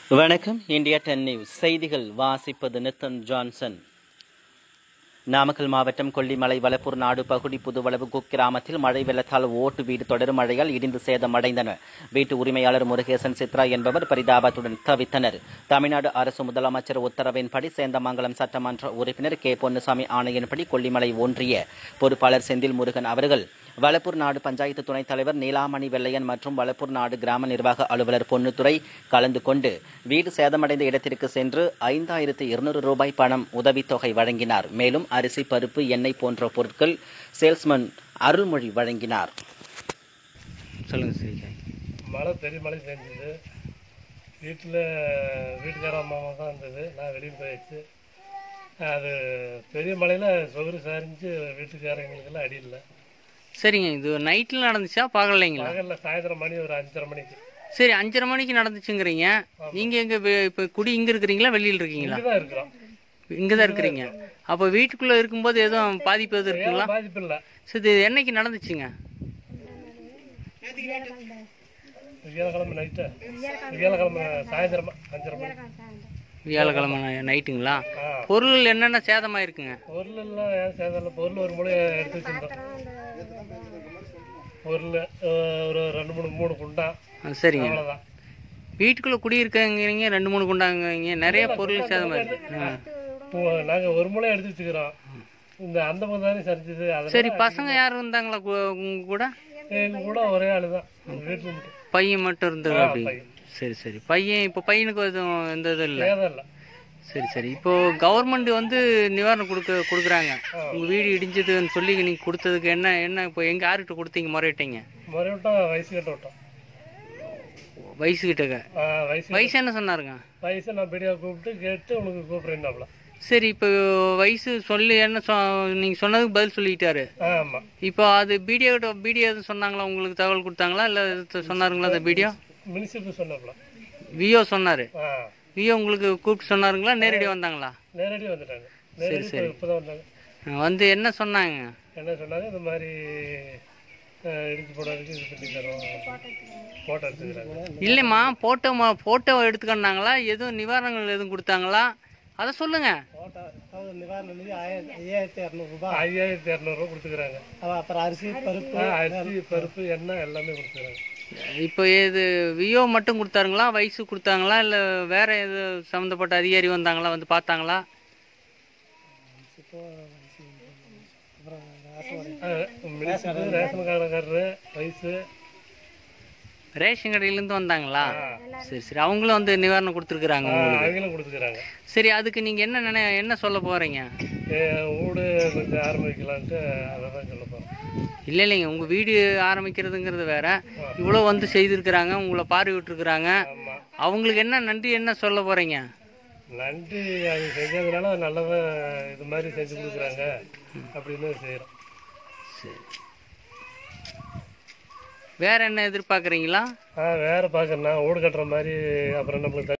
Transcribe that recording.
வணக்கம் India ten news செய்திகள் வாசிப்பது நித்தன் ஜான்சன் நாமக்கல் மாவட்டம் கொல்லிமலை வலப்பூர் நாடு பகுதி புதுவளவு குக் கிராமத்தில் மழை வெள்ளத்தால் ஓட்டு வீடு தொடரும் மழையால் இடிந்து சேதமடைந்தன வீட்டு உரிமையாளர் முருகேசன் சித்ரா என்பவர் பரிதாபத்துடன் தவித்தனர் தமிழ்நாடு அரசு முதலமைச்சர் உத்தரவின்படி சேந்தமங்கலம் சட்டமன்ற உறுப்பினர் கே பொன்னுசாமி ஆணையின்படி கொல்லிமலை ஒன்றிய பொறுப்பாளர் செந்தில் முருகன் அவர்கள் வலப்பூர் நாடு பஞ்சாயத்து துணைத் தலைவர் நீலாமணி வெள்ளையன் மற்றும் வலப்பூர் நாடு கிராம நிர்வாக அலுவலர் பொன்னுத்துறை கலந்து கொண்டு வீடு சேதமடைந்த இடத்திற்கு சென்று ஐந்தாயிரத்து இருநூறு ரூபாய் பணம் உதவித்தொகை வழங்கினார் மேலும் அரிசி பருப்பு எண்ணெய் போன்ற பொருட்கள் சேல்ஸ்மேன் அருள்மொழி வழங்கினார் சொல்லுங்க ஸ்ரீகாய் மழை பெரிய மழை பெஞ்சது வீட்டில் வீட்டுக்கார அம்மாவை தான் இருந்தது நான் வெளியில் போயிடுச்சு அது பெரிய மழையில் சொகுறு சாரிஞ்சு வீட்டுக்காரங்களுக்கெல்லாம் அடி இல்லை சரிங்க இது நைட்டில் நடந்துச்சா பகல்லைங்களா பகலில் சாயந்தரம் மணி ஒரு அஞ்சரை மணிக்கு சரி அஞ்சரை மணிக்கு நடந்துச்சுங்கிறீங்க நீங்க எங்க வெ- இப்ப குடி இங்க இருக்கிறீங்களா வெளியில இருக்கீங்களா இங்கே தான் இருக்கிறோம் இங்க தான் இருக்கிறீங்க அப்ப வீட்டுக்குள்ள இருக்கும்போது எதுவும் பாதிப்பு எதுவும் இருக்குங்களா ஏன் பாதிப்பு இல்லை சரி இது என்னைக்கு நடந்துச்சுங்க வியாழக்கிழமை நைட்டு வியாழக்கிழமை சாயந்தரமா அஞ்சரை மணி வியாழக்கிழமை நைட்டுங்களா ஆ பொருள் என்னென்ன சேதமாயிருக்குங்க பொருள் எல்லாம் ஏன் சேதம் பொருள் ஒரு மூளை எடுத்து வச்சிருந்தோம் பொருள் அஹ், ஒரு ரெண்டு மூணு மூணு குண்டா ஆ, சரிங்க அவ்வளோதான் வீட்டுக்குள்ள குடி இருக்கீங்க ரெண்டு மூணு குண்டாங்க நிறைய பொருள் சேதமாயிருக்கு ஆ. நாங்கள் ஒரு மூளை எடுத்து வச்சுக்கிறோம் இந்த அந்த பக்கம் தானே சரிஞ்சது அதை சரி பசங்க யாரும் இருந்தாங்களா கு- உங்க கூட எங்க கூட ஒரே ஆளு தான் வீட்டில் மட்டும் பையன் மட்டும் இருந்தது அப்படி பையன். சரி சரி பையன் இப்போ பையனுக்கு எதுவும் எந்த இதுவும் இல்லை சேதம் இல்லை சரி சரி இப்போ கவர்மெண்ட் வந்து நிவாரணம் கொடுக்க கொடுக்குறாங்க உங்க வீடு இடிஞ்சதுன்னு சொல்லி நீங்க கொடுத்ததுக்கு என்ன என்ன இப்போ எங்க யார்கிட்ட கொடுத்தீங்க முறையிட்டீங்க முறை விட்டோம் வயசு கட்ட விட்டோம் வயசு கிட்டக்க ஆ, வயசு வயசு என்ன சொன்னாருங்க வயசை நான் பெரியா கூப்பிட்டு கேட்டு உனக்கு கூப்பிட்றேன்னாப்ல சரி இப்போ வயசு சொல்லி என்ன சொ நீங்க சொன்னதுக்கு பதில் சொல்லிட்டாரு ஆமாம் இப்போ அது பிடிஓ கிட்ட பிடிஓ எதுவும் சொன்னாங்களா உங்களுக்கு தகவல் கொடுத்தாங்களா இல்லை சொன்னாருங்களா அந்த பிடிஓ மினிஸ்டருக்கு சொன்னாப்ல விஓ சொன்னாரு ஆ விஓ உங்களுக்கு கூப்பிட்டு சொன்னாருங்களா நேரடியாக வந்தாங்களா நேரடி வந்துட்டாங்க நேரடி இப்போ தான் வந்தாங்க வந்து என்ன சொன்னாங்க என்ன சொன்னாங்க இந்த மாதிரி அஹ், இடிச்சு போடுறதுக்கு இது பண்ணி தரோம் ஃபோட்டோ எடுத்துக்கிறாங்க இல்லைம்மா போட்டோ போட்டோ எடுத்துக்கிட்டாங்களா எதுவும் நிவாரணங்கள் எதுவும் கொடுத்தாங்களா அதை சொல்லுங்க நிவாரண நிதி ஆயிரத்தி ஐயாயிரத்தி இரநூறுபா ஐயாயிரத்தி இரநூறுவா கொடுத்துக்கிறாங்க அப்புறம் அரிசி பருப்பு ஆ, அரிசி பருப்பு எண்ணெய் எல்லாமே கொடுத்துக்கிறாங்க இப்போ இது விஓ மட்டும் கொடுத்தாருங்களா வயசு கொடுத்தாங்களா இல்லை வேற எது சம்மந்தப்பட்ட அதிகாரி வந்தாங்களா வந்து பார்த்தாங்களா மினிஸ்டர் ரேஷன் கார்டுக்காரரு வயசு ரேஷன் கடையிலேருந்து வந்தாங்களா சரி சரி அவங்களும் வந்து நிவாரணம் கொடுத்துருக்குறாங்க உங்களுக்கு அவங்களும் கொடுத்துக்கிறாங்க சரி அதுக்கு நீங்கள் என்ன நினை என்ன சொல்ல போகிறீங்க என் வீடு கொஞ்சம் ஆரம்பிக்கலான்ட்டு அதை தான் சொல்ல போகிறேன் இல்லை இல்லைங்க உங்கள் வீடு ஆரம்பிக்கிறதுங்கிறது வேற இவ்வளோ வந்து செய்திருக்கிறாங்க உங்களை பார்வையிட்டுருக்குறாங்க ஆமாம் அவங்களுக்கு என்ன நன்றி என்ன சொல்ல போகிறீங்க நன்றி அது செஞ்சதுனால நல்லதான் இது மாதிரி செஞ்சு கொடுக்குறாங்க அப்படின்னு செய்கிறோம் சரி வேற என்ன எதிர்பார்க்குறீங்களா ஆ வேறு பார்க்குறேன்னா வீடு கட்டுற மாதிரி அப்புறம் நம்மளுக்கு